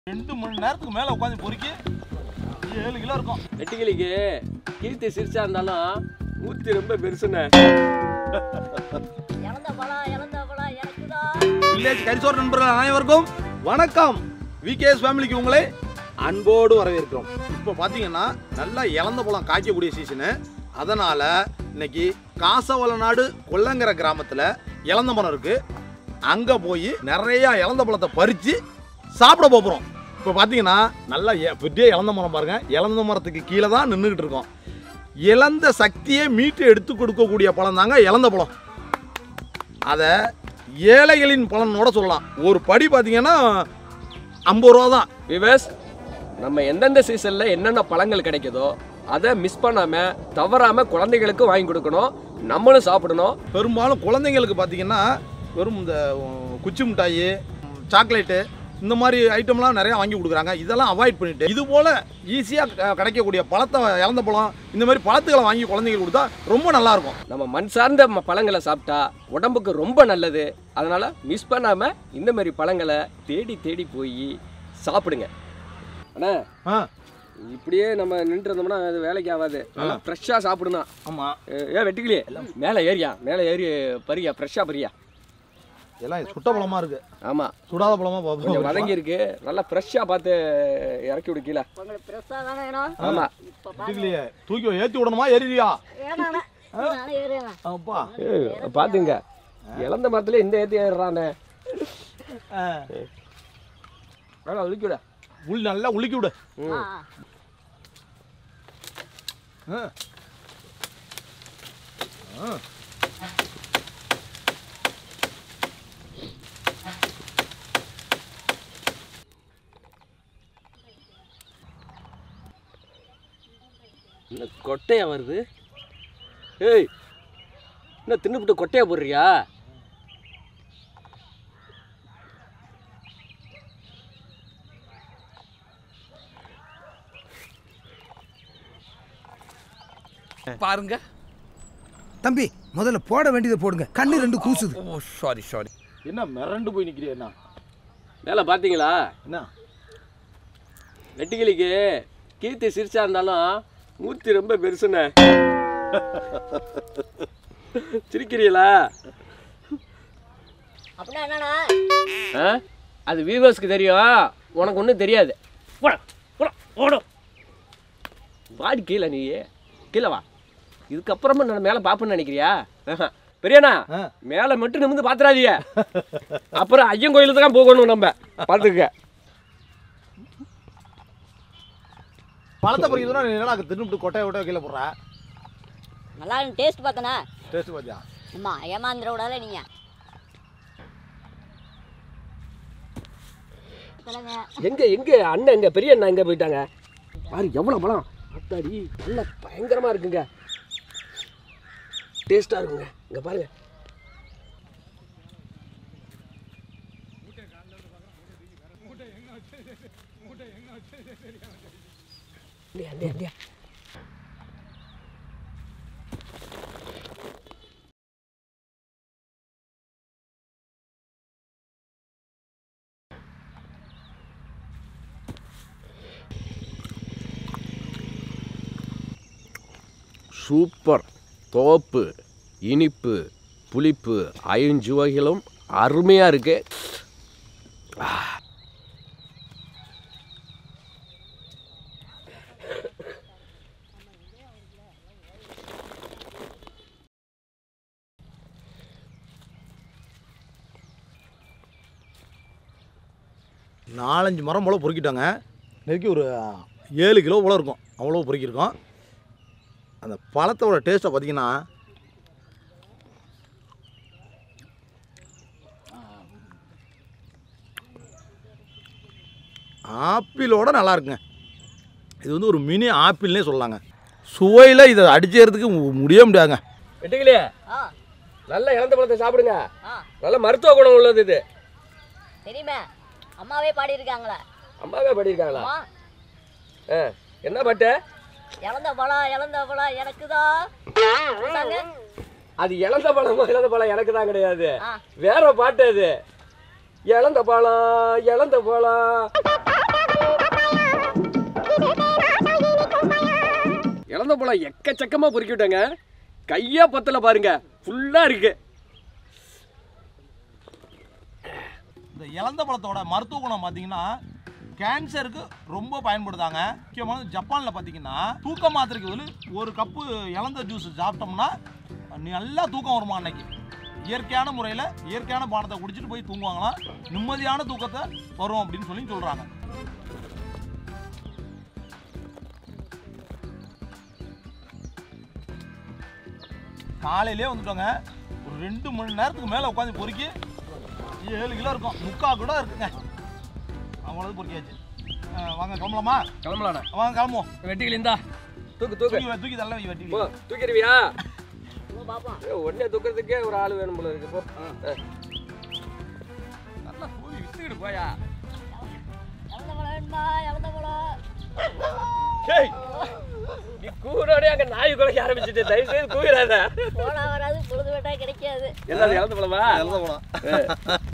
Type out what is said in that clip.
ரெண்டு மணி நேரத்துக்கு மேல உட்காந்து பொறுக்கி ஏழு கிலோ இருக்கும் வெட்டிக்கிளிக்கு கீர்த்தி சிரிச்சா இருந்தாலும் மூர்த்தி ரொம்ப பெருசுண்ணே இழந்த பழம் இழந்த பழம் எனக்குதான் வில்லேஜ் கரிசோர் நண்பர்கள் அனைவருக்கும் வணக்கம் விகேஎஸ் ஃபேமிலிக்கு உங்களை அன்போடு வரவேற்கிறோம் இப்போ பார்த்தீங்கன்னா நல்லா இளந்த பழம் காய்க்கக்கூடிய சீசனு அதனால் இன்னைக்கு காசவளநாடு கொல்லங்கிற கிராமத்தில் இளந்த மரம் இருக்குது அங்கே போய் நிறையா இளந்த பழத்தை பறித்து சாப்பிட போகிறோம் இப்போ பார்த்தீங்கன்னா நல்லா எ- பெரிய இளந்த மரம் பாருங்க இளந்த மரத்துக்கு கீழே தான் நின்றுக்கிட்டு இருக்கோம் இழந்த சக்தியை மீட்டு எடுத்து கொடுக்கக்கூடிய பழம் தாங்க இளந்த பழம் அதை ஏழைகளின் பலனோட சொல்லலாம் ஒரு படி பார்த்தீங்கன்னா ஐம்பது ரூபா தான் விவேஸ் நம்ம எந்தெந்த சீசன்ல என்னென்ன பழங்கள் கிடைக்குதோ அதை மிஸ் பண்ணாம தவறாம குழந்தைகளுக்கு வாங்கி கொடுக்கணும் நம்மளும் சாப்பிடணும் பெரும்பாலும் குழந்தைங்களுக்கு பார்த்தீங்கன்னா வெறும் இந்த உம், குச்சி மிட்டாயி உம், சாக்லேட்டு இந்த மாதிரி ஐட்டம்லாம் நிறையா வாங்கி கொடுக்குறாங்க இதெல்லாம் அவாய்ட் பண்ணிட்டு இது போல் ஈஸியாக கிடைக்கக்கூடிய பழத்தை இழந்த பழம் இந்த மாதிரி பழத்துக்களை வாங்கி குழந்தைங்களுக்கு கொடுத்தா ரொம்ப நல்லாயிருக்கும் நம்ம மண் சார்ந்த ம- பழங்களை சாப்பிட்டா உடம்புக்கு ரொம்ப நல்லது அதனால மிஸ் பண்ணாம இந்த மாதிரி பழங்களை தேடி தேடி போய் சாப்பிடுங்க அண்ணா ஆ இப்படியே நம்ம நின்று இருந்தோம்னா அது வேலைக்கு ஆகாது நல்லா ஃப்ரெஷ்ஷாக சாப்பிடணும் ஆமாம் ஏ வெட்டிக்கிளி மேலே ஏறியா மேலே ஏறி பறியா ஃப்ரெஷ்ஷாக பறியா எல்லாம் சுட்ட பழமாக இருக்குது ஆமாம் சுடாத பழமாக கொஞ்சம் பார்ப்போம் வதங்கி இருக்கு நல்லா ஃப்ரெஷ்ஷாக பார்த்து இறக்கி விடு கீழே உங்களுக்கு பெருசா தானே வேணும் ஆமாம் இப்ப பாருங்க இல்லையே தூக்கி ஏற்றி விடணுமா ஏறியா வேணாண்ணே நானே ஏறுவேன் அப்பா பார்த்துங்க இழந்த மரத்துல இந்த ஏற்றி ஏறுறானே வேணா ஒதுக்கி விட உள் நல்லா உலுக்கி விடு ஆ, ஆ. ஆ. ஆ. இந்த கொட்டையா வருது ஏய் என்ன தின்னுபிட்டு கொட்டையா போடுறியா பாருங்க தம்பி முதல்ல போட வேண்டியதை போடுங்க கண்ணு ரெண்டு கூசுது ஓ சாரி சாரி என்ன மிரண்டு போய் நிற்கிறியா என்ன மேலே பார்த்தீங்களா என்ன வெட்டிக்கிளிக்கு கீர்த்தி சிரிச்சா இருந்தாலும் மூர்த்தி ரொம்ப பெருசுண்ணே சிரிக்கிறீங்களா அப்படின்னா என்னண்ணா ஆ அது வியூவர்ஸ்க்கு தெரியும் உனக்கு ஒன்றும் தெரியாது போடா போடா ஓடும் வாடி கீழே நீ கீழே வா இதுக்கப்புறமா நான் மேலே பார்ப்பேன்னு நினைக்கிறியா ஆஹா. பெரியண்ணா ஆ. மேலே மட்டும் நிமிந்து பார்த்துறாதீங்க அப்புறம் ஐயன் கோயிலுக்கு தான் போகணும் நம்ம பார்த்துக்க பழத்தை பறிக்கிறதுனா நீ என்னடா தின்னுட்டு கொட்டையை கொட்டையை கீழே போடுற நல்லா டேஸ்ட் பார்த்தனே டேஸ்ட் பார்த்தியா அம்மா ஏமாந்துட விடாத நீங்க சொல்லுங்க எங்க எங்க அண்ணன் எங்க பெரிய அண்ணன் எங்க போயிட்டாங்க பாரு எவ்வளவு பழம் அத்தாடி நல்ல பயங்கரமா இருக்குங்க டேஸ்டா இருக்குங்க இங்க பாருங்க அப்படியே, அப்படியே, அப்படியே. சூப்பர் தோப்பு இனிப்பு புளிப்பு ஐஞ்சுவைகளும் அருமையாக இருக்கு நாலஞ்சு மரம் போல் பொறுக்கிட்டாங்க நெருக்கி ஒரு ஏழு கிலோ போல் இருக்கும் அவ்வளோ பொறுக்கியிருக்கோம் அந்த பழத்தோட டேஸ்ட்டை பார்த்தீங்கன்னா ஆப்பிளோட நல்லா இருக்குங்க இது வந்து ஒரு மினி ஆப்பிள்னே சொல்லலாங்க சுவையில் இதை அடிச்சேறதுக்கு முடிய முடியாதுங்க வெட்டுக்கலையே ஆ நல்ல இழந்த பழத்தை சாப்பிடுங்க ஆ நல்ல மருத்துவ குணம் உள்ளது இது தெரியுமே அம்மாவே பாடியிருக்காங்களே அம்மாவே படியிருக்காங்களா அம்மா ஆ என்ன பாட்டு இழந்த பழம் இழந்த பழம் எனக்குதான் இந்தாங்க. அது இழந்த பழமா இழந்த பழம் எனக்கு தான் கிடையாது ஆ வேற பாட்டு அது இழந்த பழம் இழந்த பழம் பழம் எக்கச்சக்கமாக பொறுக்கி விட்டாங்க கையா பத்தல பாருங்க ஃபுல்லாக இருக்கு இந்த இலந்த பழத்தோட மருத்துவ குணம் பார்த்தீங்கன்னா கேன்சருக்கு ரொம்ப பயன்படுதாங்க முக்கியமான ஜப்பானில் பார்த்தீங்கன்னா தூக்க மாத்திரைக்கு பதில் ஒரு கப்பு இலந்த ஜூஸ் சாப்பிட்டோம்னா நல்லா தூக்கம் வருமா அன்னைக்கு இயற்கையான முறையில் இயற்கையான பானத்தை குடிச்சிட்டு போய் தூங்குவாங்களாம் நிம்மதியான தூக்கத்தை வரும் அப்படின்னு சொல்லி சொல்கிறாங்க காலையிலே வந்துட்டோங்க ஒரு ரெண்டு மணி நேரத்துக்கு மேலே உட்காந்து பொறுக்கி ஏழு கிலோ இருக்கும் முக்கா கூட இருக்குங்க அவ்வளவு பொறுக்கியாச்சு அஹ் வாங்க கிளம்பலாமா கிளம்பலாண்ணா வாங்க கிளம்புவோம் வெட்டிகள் இந்தா தூக்கு தூக்கு தூக்கி வை- தூக்கி தள்ள வை வெட்டி போ தூக்கிடுவியா பாப்பா உடனே தூக்கிறதுக்கே ஒரு ஆள் வேணும் போல இருக்கு போ ஆ. நல்லா கூவி வித்துக்கிட்டு போயா இழந்த பழம் வேணுமா இழந்த பழம் ஏய், நீ கூடோடே அங்க நாய் குலைக்க ஆரம்பிச்சுட்டு தயவு செய்து கூவிடாத போனா வராது பொழுது வேட்டா கிடைக்காது எல்லாரும் இழந்து போலவா இறந்த போலாம்